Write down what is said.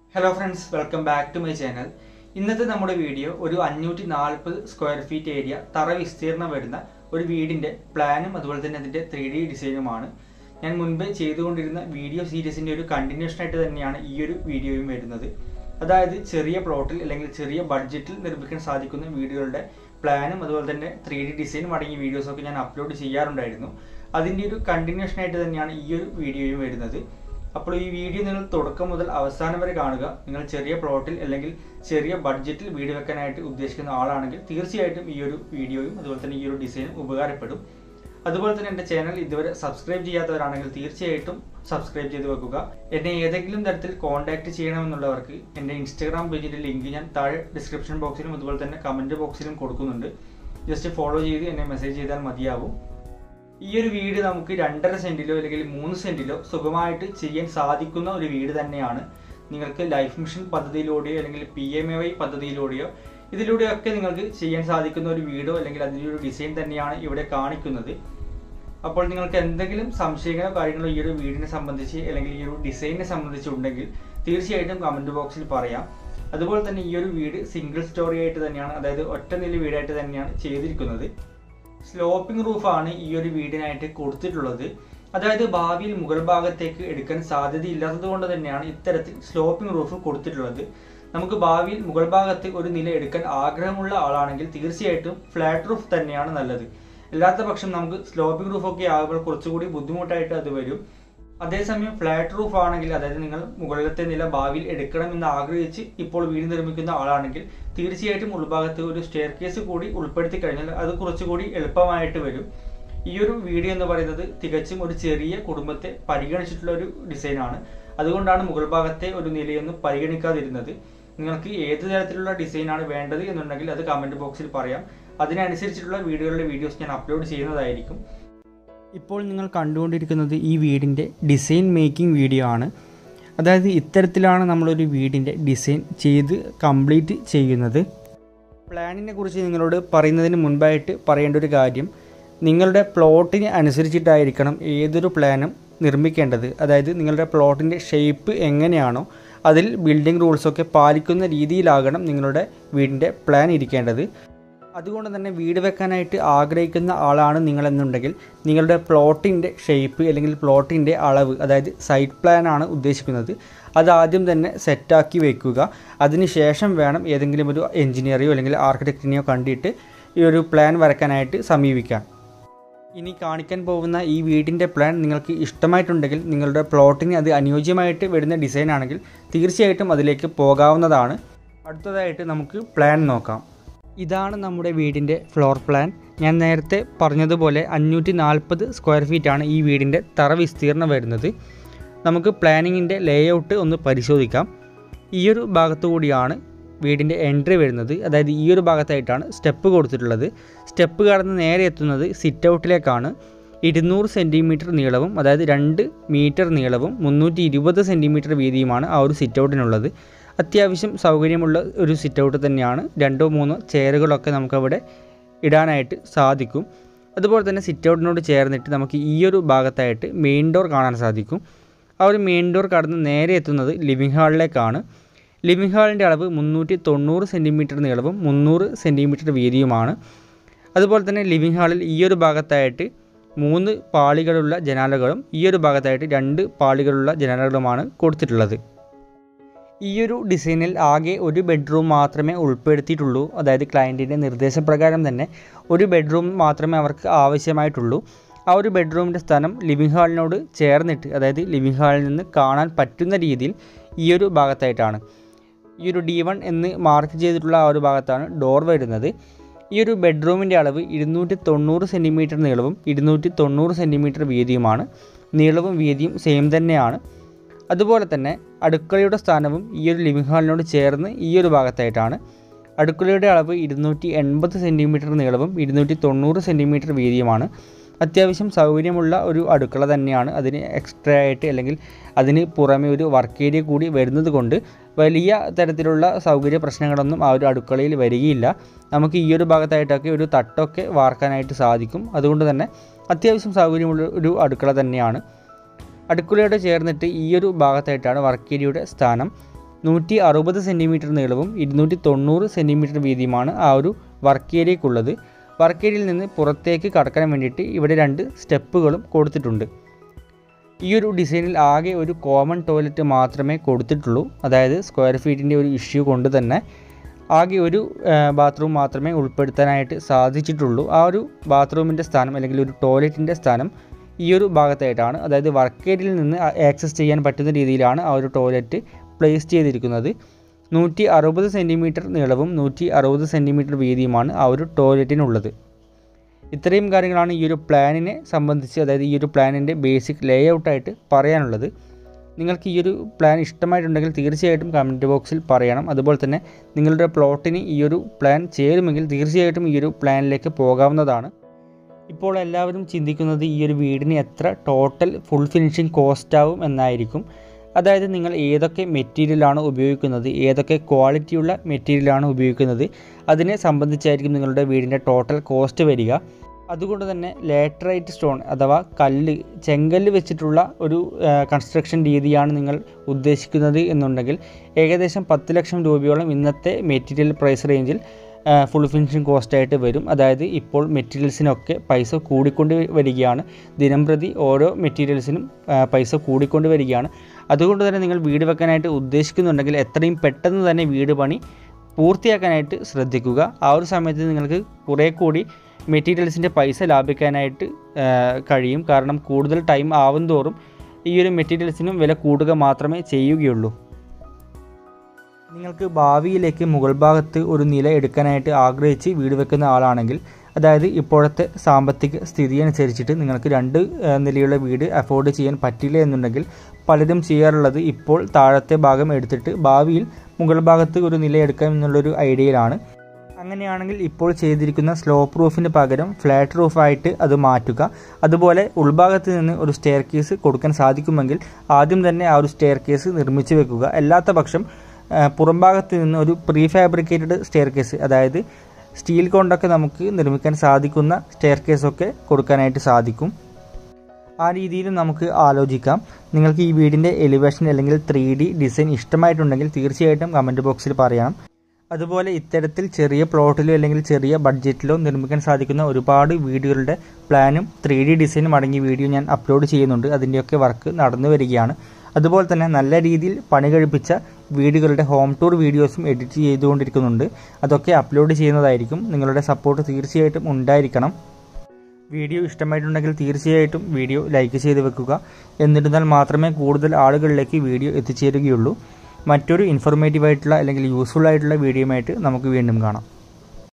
hello friends welcome back to my channel ഇന്നത്തെ നമ്മുടെ video ഒരു അഞ്ഞൂറ്റി നാൽപ്പത് സ്ക്വയർ ഫീറ്റ് ഏരിയ തറ വിസ്തീർണം വരുന്ന ഒരു വീടിന്റെ പ്ലാനും അതുപോലെ തന്നെ അതിന്റെ ത്രീ ഡി ഡിസൈനുമാണ് ഞാൻ മുൻപ് ചെയ്തുകൊണ്ടിരുന്ന വീഡിയോ സീരീസിന്റെ ഒരു കണ്ടിന്യൂഷൻ ആയിട്ട് തന്നെയാണ് ഈ ഒരു വീഡിയോയും വരുന്നത് അതായത് ചെറിയ പ്ലോട്ടിൽ അല്ലെങ്കിൽ ചെറിയ ബഡ്ജറ്റിൽ നിർമ്മിക്കാൻ സാധിക്കുന്ന വീടുകളുടെ പ്ലാനും അതുപോലെ തന്നെ ത്രീ ഡി ഡിസൈനും അടങ്ങിയ വീഡിയോസൊക്കെ ഞാൻ അപ്ലോഡ് ചെയ്യാറുണ്ടായിരുന്നു അതിൻ്റെ ഒരു കണ്ടിന്യൂഷൻ ആയിട്ട് തന്നെയാണ് ഈ ഒരു വീഡിയോയും വരുന്നത് അപ്പോൾ ഈ വീഡിയോ നിങ്ങൾ തുടക്കം മുതൽ അവസാനം വരെ കാണുക നിങ്ങൾ ചെറിയ പ്ലോട്ടിൽ അല്ലെങ്കിൽ ചെറിയ ബഡ്ജറ്റിൽ വീട് വെക്കാനായിട്ട് ഉദ്ദേശിക്കുന്ന ആളാണെങ്കിൽ തീർച്ചയായിട്ടും ഈ ഒരു വീഡിയോയും അതുപോലെ തന്നെ ഈ ഒരു ഡിസൈനും ഉപകാരപ്പെടും അതുപോലെ തന്നെ എൻ്റെ ചാനൽ ഇതുവരെ സബ്സ്ക്രൈബ് ചെയ്യാത്തവരാണെങ്കിൽ തീർച്ചയായിട്ടും സബ്സ്ക്രൈബ് ചെയ്ത് വെക്കുക എന്നെ ഏതെങ്കിലും തരത്തിൽ കോൺടാക്ട് ചെയ്യണമെന്നുള്ളവർക്ക് എൻ്റെ ഇൻസ്റ്റാഗ്രാം പേജിൻ്റെ ലിങ്ക് ഞാൻ താഴെ ഡിസ്ക്രിപ്ഷൻ ബോക്സിലും അതുപോലെ തന്നെ കമൻറ്റ് ബോക്സിലും കൊടുക്കുന്നുണ്ട് ജസ്റ്റ് ഫോളോ ചെയ്ത് എന്നെ മെസ്സേജ് ചെയ്താൽ മതിയാവും ഈ ഒരു വീട് നമുക്ക് രണ്ടര സെന്റിലോ അല്ലെങ്കിൽ മൂന്ന് സെന്റിലോ സുഖമായിട്ട് ചെയ്യാൻ സാധിക്കുന്ന ഒരു വീട് തന്നെയാണ് നിങ്ങൾക്ക് ലൈഫ് മിഷൻ പദ്ധതിയിലൂടെയോ അല്ലെങ്കിൽ പി എം എ വൈ പദ്ധതിയിലൂടെയോ ഇതിലൂടെയൊക്കെ നിങ്ങൾക്ക് ചെയ്യാൻ സാധിക്കുന്ന ഒരു വീടോ അല്ലെങ്കിൽ അതിൻ്റെ ഒരു ഡിസൈൻ തന്നെയാണ് ഇവിടെ കാണിക്കുന്നത് അപ്പോൾ നിങ്ങൾക്ക് എന്തെങ്കിലും സംശയങ്ങളോ കാര്യങ്ങളോ ഈ ഒരു വീടിനെ സംബന്ധിച്ച് അല്ലെങ്കിൽ ഈ ഒരു ഡിസൈനിനെ സംബന്ധിച്ചുണ്ടെങ്കിൽ തീർച്ചയായിട്ടും കമൻറ്റ് ബോക്സിൽ പറയാം അതുപോലെ തന്നെ ഈ ഒരു വീട് സിംഗിൾ സ്റ്റോറി ആയിട്ട് തന്നെയാണ് അതായത് ഒറ്റ നില വീടായിട്ട് തന്നെയാണ് ചെയ്തിരിക്കുന്നത് സ്ലോപ്പിംഗ് റൂഫാണ് ഈ ഒരു വീടിനായിട്ട് കൊടുത്തിട്ടുള്ളത് അതായത് ഭാവിയിൽ മുകൾ ഭാഗത്തേക്ക് എടുക്കാൻ സാധ്യതയില്ലാത്തത് കൊണ്ട് തന്നെയാണ് ഇത്തരത്തിൽ സ്ലോപ്പിംഗ് റൂഫ് കൊടുത്തിട്ടുള്ളത് നമുക്ക് ഭാവിയിൽ മുകൾ ഭാഗത്ത് ഒരു നില എടുക്കാൻ ആഗ്രഹമുള്ള ആളാണെങ്കിൽ തീർച്ചയായിട്ടും ഫ്ലാറ്റ് റൂഫ് തന്നെയാണ് നല്ലത് അല്ലാത്ത പക്ഷം നമുക്ക് സ്ലോപ്പിംഗ് റൂഫൊക്കെ ആകുമ്പോൾ കുറച്ചുകൂടി ബുദ്ധിമുട്ടായിട്ട് അത് വരും അതേസമയം ഫ്ലാറ്റ് റൂഫ് ആണെങ്കിൽ അതായത് നിങ്ങൾ മുകളിലത്തെ നില ഭാവിയിൽ എടുക്കണമെന്ന് ആഗ്രഹിച്ച് ഇപ്പോൾ വീട് നിർമ്മിക്കുന്ന ആളാണെങ്കിൽ തീർച്ചയായിട്ടും ഉൾഭാഗത്ത് ഒരു സ്റ്റെയർ കേസ് കൂടി ഉൾപ്പെടുത്തി കഴിഞ്ഞാൽ അത് കുറച്ചുകൂടി എളുപ്പമായിട്ട് വരും ഈ ഒരു വീട് എന്ന് പറയുന്നത് തികച്ചും ഒരു ചെറിയ കുടുംബത്തെ പരിഗണിച്ചിട്ടുള്ള ഒരു ഡിസൈനാണ് അതുകൊണ്ടാണ് മുകൾ ഭാഗത്തെ ഒരു നിലയൊന്നും പരിഗണിക്കാതിരുന്നത് നിങ്ങൾക്ക് ഏത് തരത്തിലുള്ള ഡിസൈനാണ് വേണ്ടത് എന്നുണ്ടെങ്കിൽ അത് കമൻറ്റ് ബോക്സിൽ പറയാം അതിനനുസരിച്ചിട്ടുള്ള വീടുകളുടെ വീഡിയോസ് ഞാൻ അപ്ലോഡ് ചെയ്യുന്നതായിരിക്കും ഇപ്പോൾ നിങ്ങൾ കണ്ടുകൊണ്ടിരിക്കുന്നത് ഈ വീടിൻ്റെ ഡിസൈൻ മേക്കിംഗ് വീഡിയോ ആണ് അതായത് ഇത്തരത്തിലാണ് നമ്മളൊരു വീടിൻ്റെ ഡിസൈൻ ചെയ്ത് കംപ്ലീറ്റ് ചെയ്യുന്നത് പ്ലാനിനെ കുറിച്ച് നിങ്ങളോട് പറയുന്നതിന് മുൻപായിട്ട് പറയേണ്ട ഒരു കാര്യം നിങ്ങളുടെ പ്ലോട്ടിന് അനുസരിച്ചിട്ടായിരിക്കണം ഏതൊരു പ്ലാനും നിർമ്മിക്കേണ്ടത് അതായത് നിങ്ങളുടെ പ്ലോട്ടിൻ്റെ ഷേപ്പ് എങ്ങനെയാണോ അതിൽ ബിൽഡിംഗ് റൂൾസൊക്കെ പാലിക്കുന്ന രീതിയിലാകണം നിങ്ങളുടെ വീടിൻ്റെ പ്ലാൻ ഇരിക്കേണ്ടത് അതുകൊണ്ട് തന്നെ വീട് വെക്കാനായിട്ട് ആഗ്രഹിക്കുന്ന ആളാണ് നിങ്ങളെന്നുണ്ടെങ്കിൽ നിങ്ങളുടെ പ്ലോട്ടിൻ്റെ ഷേപ്പ് അല്ലെങ്കിൽ പ്ലോട്ടിൻ്റെ അളവ് അതായത് സൈറ്റ് പ്ലാൻ ആണ് ഉദ്ദേശിക്കുന്നത് അത് ആദ്യം തന്നെ സെറ്റാക്കി വെക്കുക അതിനുശേഷം വേണം ഏതെങ്കിലും ഒരു എഞ്ചിനീയറെയോ അല്ലെങ്കിൽ ആർക്കിടെക്റ്റിനെയോ കണ്ടിട്ട് ഈ ഒരു പ്ലാൻ വരയ്ക്കാനായിട്ട് സമീപിക്കാൻ ഇനി കാണിക്കാൻ പോകുന്ന ഈ വീടിൻ്റെ പ്ലാൻ നിങ്ങൾക്ക് ഇഷ്ടമായിട്ടുണ്ടെങ്കിൽ നിങ്ങളുടെ പ്ലോട്ടിന് അത് അനുയോജ്യമായിട്ട് വരുന്ന ഡിസൈൻ ആണെങ്കിൽ തീർച്ചയായിട്ടും അതിലേക്ക് പോകാവുന്നതാണ് അടുത്തതായിട്ട് നമുക്ക് പ്ലാൻ നോക്കാം ഇതാണ് നമ്മുടെ വീടിൻ്റെ ഫ്ലോർ പ്ലാൻ ഞാൻ നേരത്തെ പറഞ്ഞതുപോലെ അഞ്ഞൂറ്റി നാൽപ്പത് സ്ക്വയർ ഫീറ്റാണ് ഈ വീടിൻ്റെ തറ വിസ്തീർണം വരുന്നത് നമുക്ക് പ്ലാനിങ്ങിൻ്റെ ലേഔട്ട് ഒന്ന് പരിശോധിക്കാം ഈ ഒരു ഭാഗത്തു കൂടിയാണ് വീടിൻ്റെ എൻട്രി വരുന്നത് അതായത് ഈ ഒരു ഭാഗത്തായിട്ടാണ് സ്റ്റെപ്പ് കൊടുത്തിട്ടുള്ളത് സ്റ്റെപ്പ് കടന്ന് നേരെ എത്തുന്നത് സിറ്റ് ഔട്ടിലേക്കാണ് ഇരുന്നൂറ് സെൻറ്റിമീറ്റർ നീളവും അതായത് രണ്ട് മീറ്റർ നീളവും മുന്നൂറ്റി ഇരുപത് സെൻറ്റിമീറ്റർ വീതിയുമാണ് ആ ഒരു സിറ്റ് ഔട്ടിനുള്ളത് അത്യാവശ്യം സൗകര്യമുള്ള ഒരു സിറ്റ് ഔട്ട് തന്നെയാണ് രണ്ടോ മൂന്നോ ചെയറുകളൊക്കെ നമുക്കവിടെ ഇടാനായിട്ട് സാധിക്കും അതുപോലെ തന്നെ സിറ്റ് ഔട്ടിനോട് ചേർന്നിട്ട് നമുക്ക് ഈ ഒരു ഭാഗത്തായിട്ട് മെയിൻ ഡോർ കാണാൻ സാധിക്കും ആ ഒരു മെയിൻ ഡോർ കടന്ന് നേരെ എത്തുന്നത് ലിവിങ് ഹാളിലേക്കാണ് ലിവിങ് ഹാളിൻ്റെ അളവ് മുന്നൂറ്റി തൊണ്ണൂറ് സെൻറ്റിമീറ്റർ നീളവും മുന്നൂറ് സെൻറ്റിമീറ്റർ വീതിയുമാണ് അതുപോലെ തന്നെ ലിവിങ് ഹാളിൽ ഈ ഒരു ഭാഗത്തായിട്ട് മൂന്ന് പാളികളുള്ള ജനാലകളും ഈ ഒരു ഭാഗത്തായിട്ട് രണ്ട് പാളികളുള്ള ജനാലകളുമാണ് കൊടുത്തിട്ടുള്ളത് ഈ ഒരു ഡിസൈനിൽ ആകെ ഒരു ബെഡ്റൂം മാത്രമേ ഉൾപ്പെടുത്തിയിട്ടുള്ളൂ അതായത് ക്ലയൻറ്റിൻ്റെ നിർദ്ദേശപ്രകാരം തന്നെ ഒരു ബെഡ്റൂം മാത്രമേ അവർക്ക് ആവശ്യമായിട്ടുള്ളൂ ആ ഒരു ബെഡ്റൂമിൻ്റെ സ്ഥാനം ലിവിങ് ഹാളിനോട് ചേർന്നിട്ട് അതായത് ലിവിങ് ഹാളിൽ നിന്ന് കാണാൻ പറ്റുന്ന രീതിയിൽ ഈ ഒരു ഭാഗത്തായിട്ടാണ് ഈ ഒരു ഡി വൺ എന്ന് മാർക്ക് ചെയ്തിട്ടുള്ള ആ ഒരു ഭാഗത്താണ് ഡോർ വരുന്നത് ഈ ഒരു ബെഡ്റൂമിൻ്റെ അളവ് ഇരുന്നൂറ്റി തൊണ്ണൂറ് സെൻറ്റിമീറ്റർ നീളവും ഇരുന്നൂറ്റി തൊണ്ണൂറ് സെൻറ്റിമീറ്റർ വീതിയുമാണ് നീളവും വീതിയും സെയിം തന്നെയാണ് അതുപോലെ തന്നെ അടുക്കളയുടെ സ്ഥാനവും ഈ ഒരു ലിവിങ് ഹാളിനോട് ചേർന്ന് ഈ ഒരു ഭാഗത്തായിട്ടാണ് അടുക്കളയുടെ അളവ് ഇരുന്നൂറ്റി എൺപത് സെൻറ്റിമീറ്റർ നീളവും ഇരുന്നൂറ്റി തൊണ്ണൂറ് സെൻറ്റിമീറ്റർ വീതിയുമാണ് അത്യാവശ്യം സൗകര്യമുള്ള ഒരു അടുക്കള തന്നെയാണ് അതിന് എക്സ്ട്രാ ആയിട്ട് അല്ലെങ്കിൽ അതിന് പുറമെ ഒരു വർക്ക് ഏരിയ കൂടി വരുന്നത് കൊണ്ട് വലിയ തരത്തിലുള്ള സൗകര്യ പ്രശ്നങ്ങളൊന്നും ആ ഒരു അടുക്കളയിൽ വരികയില്ല നമുക്ക് ഈ ഒരു ഭാഗത്തായിട്ടൊക്കെ ഒരു തട്ടൊക്കെ വാർക്കാനായിട്ട് സാധിക്കും അതുകൊണ്ട് തന്നെ അത്യാവശ്യം സൗകര്യമുള്ള ഒരു അടുക്കള തന്നെയാണ് അടുക്കളയോട് ചേർന്നിട്ട് ഈ ഒരു ഭാഗത്തായിട്ടാണ് വർക്ക് ഏരിയയുടെ സ്ഥാനം നൂറ്റി അറുപത് സെൻറ്റിമീറ്റർ നീളവും ഇരുന്നൂറ്റി തൊണ്ണൂറ് സെൻറ്റിമീറ്റർ വീതിയുമാണ് ആ ഒരു വർക്ക് ഏരിയക്കുള്ളത് വർക്ക് ഏരിയയിൽ നിന്ന് പുറത്തേക്ക് കടക്കാൻ വേണ്ടിയിട്ട് ഇവിടെ രണ്ട് സ്റ്റെപ്പുകളും കൊടുത്തിട്ടുണ്ട് ഈ ഒരു ഡിസൈനിൽ ആകെ ഒരു കോമൺ ടോയ്ലറ്റ് മാത്രമേ കൊടുത്തിട്ടുള്ളൂ അതായത് സ്ക്വയർ ഫീറ്റിൻ്റെ ഒരു ഇഷ്യൂ കൊണ്ട് തന്നെ ആകെ ഒരു ബാത്റൂം മാത്രമേ ഉൾപ്പെടുത്താനായിട്ട് സാധിച്ചിട്ടുള്ളൂ ആ ഒരു ബാത്റൂമിൻ്റെ സ്ഥാനം അല്ലെങ്കിൽ ഒരു ടോയ്ലറ്റിൻ്റെ സ്ഥാനം ഈ ഒരു ഭാഗത്തായിട്ടാണ് അതായത് വർക്ക് ഏരിയയിൽ നിന്ന് ആക്സസ് ചെയ്യാൻ പറ്റുന്ന രീതിയിലാണ് ആ ഒരു ടോയ്ലറ്റ് പ്ലേസ് ചെയ്തിരിക്കുന്നത് നൂറ്റി അറുപത് സെൻറ്റിമീറ്റർ നീളവും നൂറ്റി അറുപത് സെൻറ്റിമീറ്റർ വീതിയുമാണ് ആ ഒരു ടോയ്ലറ്റിനുള്ളത് ഇത്രയും കാര്യങ്ങളാണ് ഈ ഒരു പ്ലാനിനെ സംബന്ധിച്ച് അതായത് ഈ ഒരു പ്ലാനിൻ്റെ ബേസിക് ലേ ഔട്ടായിട്ട് പറയാനുള്ളത് നിങ്ങൾക്ക് ഈ ഒരു പ്ലാൻ ഇഷ്ടമായിട്ടുണ്ടെങ്കിൽ തീർച്ചയായിട്ടും കമൻറ്റ് ബോക്സിൽ പറയണം അതുപോലെ തന്നെ നിങ്ങളുടെ പ്ലോട്ടിന് ഈ ഒരു പ്ലാൻ ചേരുമെങ്കിൽ തീർച്ചയായിട്ടും ഈ ഒരു പ്ലാനിലേക്ക് പോകാവുന്നതാണ് ഇപ്പോൾ എല്ലാവരും ചിന്തിക്കുന്നത് ഈ ഒരു വീടിന് എത്ര ടോട്ടൽ ഫുൾ ഫിനിഷിംഗ് കോസ്റ്റ് ആവും എന്നായിരിക്കും അതായത് നിങ്ങൾ ഏതൊക്കെ മെറ്റീരിയലാണ് ഉപയോഗിക്കുന്നത് ഏതൊക്കെ ക്വാളിറ്റിയുള്ള മെറ്റീരിയലാണ് ഉപയോഗിക്കുന്നത് അതിനെ സംബന്ധിച്ചായിരിക്കും നിങ്ങളുടെ വീടിൻ്റെ ടോട്ടൽ കോസ്റ്റ് വരിക അതുകൊണ്ട് തന്നെ ലേറ്ററൈറ്റ് സ്റ്റോൺ അഥവാ കല്ല് ചെങ്കല്ല് വെച്ചിട്ടുള്ള ഒരു കൺസ്ട്രക്ഷൻ രീതിയാണ് നിങ്ങൾ ഉദ്ദേശിക്കുന്നത് എന്നുണ്ടെങ്കിൽ ഏകദേശം പത്ത് ലക്ഷം രൂപയോളം ഇന്നത്തെ മെറ്റീരിയൽ പ്രൈസ് റേഞ്ചിൽ ഫുൾ ഫിനിഷിംഗ് കോസ്റ്റായിട്ട് വരും അതായത് ഇപ്പോൾ മെറ്റീരിയൽസിനൊക്കെ പൈസ കൂടിക്കൊണ്ട് വരികയാണ് ദിനം പ്രതി ഓരോ മെറ്റീരിയൽസിനും പൈസ കൂടിക്കൊണ്ട് വരികയാണ് അതുകൊണ്ട് തന്നെ നിങ്ങൾ വീട് വെക്കാനായിട്ട് ഉദ്ദേശിക്കുന്നുണ്ടെങ്കിൽ എത്രയും പെട്ടെന്ന് തന്നെ വീട് പണി പൂർത്തിയാക്കാനായിട്ട് ശ്രദ്ധിക്കുക ആ ഒരു സമയത്ത് നിങ്ങൾക്ക് കുറേ കൂടി മെറ്റീരിയൽസിൻ്റെ പൈസ ലാഭിക്കാനായിട്ട് കഴിയും കാരണം കൂടുതൽ ടൈം ആവും തോറും ഈ ഒരു മെറ്റീരിയൽസിനും വില കൂടുക മാത്രമേ ചെയ്യുകയുള്ളൂ നിങ്ങൾക്ക് ഭാവിയിലേക്ക് മുകൾ ഭാഗത്ത് ഒരു നില എടുക്കാനായിട്ട് ആഗ്രഹിച്ച് വീട് വെക്കുന്ന ആളാണെങ്കിൽ അതായത് ഇപ്പോഴത്തെ സാമ്പത്തിക സ്ഥിതി അനുസരിച്ചിട്ട് നിങ്ങൾക്ക് രണ്ട് നിലയുള്ള വീട് അഫോർഡ് ചെയ്യാൻ പറ്റില്ല എന്നുണ്ടെങ്കിൽ പലരും ചെയ്യാറുള്ളത് ഇപ്പോൾ താഴത്തെ ഭാഗം എടുത്തിട്ട് ഭാവിയിൽ മുകൾ ഭാഗത്ത് ഒരു നില എടുക്കാം എന്നുള്ളൊരു ഐഡിയയിലാണ് അങ്ങനെയാണെങ്കിൽ ഇപ്പോൾ ചെയ്തിരിക്കുന്ന സ്ലോപ്പ് റൂഫിന് പകരം ഫ്ലാറ്റ് റൂഫായിട്ട് അത് മാറ്റുക അതുപോലെ ഉൾഭാഗത്ത് നിന്ന് ഒരു സ്റ്റെയർ കേസ് കൊടുക്കാൻ സാധിക്കുമെങ്കിൽ ആദ്യം തന്നെ ആ ഒരു സ്റ്റെയർ കേസ് നിർമ്മിച്ചു വെക്കുക അല്ലാത്ത പക്ഷം പുറംഭാഗത്ത് നിന്ന് ഒരു പ്രീ ഫാബ്രിക്കേറ്റഡ് സ്റ്റെയർ കേസ് അതായത് സ്റ്റീൽ കൊണ്ടൊക്കെ നമുക്ക് നിർമ്മിക്കാൻ സാധിക്കുന്ന സ്റ്റെയർ കേസൊക്കെ കൊടുക്കാനായിട്ട് സാധിക്കും ആ രീതിയിലും നമുക്ക് ആലോചിക്കാം നിങ്ങൾക്ക് ഈ വീടിൻ്റെ എലിവേഷൻ അല്ലെങ്കിൽ ത്രീ ഡി ഡിസൈൻ ഇഷ്ടമായിട്ടുണ്ടെങ്കിൽ തീർച്ചയായിട്ടും കമൻറ്റ് ബോക്സിൽ പറയണം അതുപോലെ ഇത്തരത്തിൽ ചെറിയ പ്ലോട്ടിലോ അല്ലെങ്കിൽ ചെറിയ ബഡ്ജറ്റിലോ നിർമ്മിക്കാൻ സാധിക്കുന്ന ഒരുപാട് വീടുകളുടെ പ്ലാനും ത്രീ ഡി ഡിസൈനും അടങ്ങിയ വീഡിയോ ഞാൻ അപ്ലോഡ് ചെയ്യുന്നുണ്ട് അതിൻ്റെയൊക്കെ വർക്ക് നടന്നു വരികയാണ് അതുപോലെ തന്നെ നല്ല രീതിയിൽ പണി കഴിപ്പിച്ച വീടുകളുടെ ഹോം ടൂർ വീഡിയോസും എഡിറ്റ് ചെയ്തുകൊണ്ടിരിക്കുന്നുണ്ട് അതൊക്കെ അപ്ലോഡ് ചെയ്യുന്നതായിരിക്കും നിങ്ങളുടെ സപ്പോർട്ട് തീർച്ചയായിട്ടും ഉണ്ടായിരിക്കണം വീഡിയോ ഇഷ്ടമായിട്ടുണ്ടെങ്കിൽ തീർച്ചയായിട്ടും വീഡിയോ ലൈക്ക് ചെയ്ത് വെക്കുക എന്നിരുന്നാൽ മാത്രമേ കൂടുതൽ ആളുകളിലേക്ക് വീഡിയോ എത്തിച്ചേരുകയുള്ളൂ മറ്റൊരു ഇൻഫോർമേറ്റീവ് ആയിട്ടുള്ള അല്ലെങ്കിൽ യൂസ്ഫുൾ ആയിട്ടുള്ള വീഡിയോയുമായിട്ട് നമുക്ക് വീണ്ടും കാണാം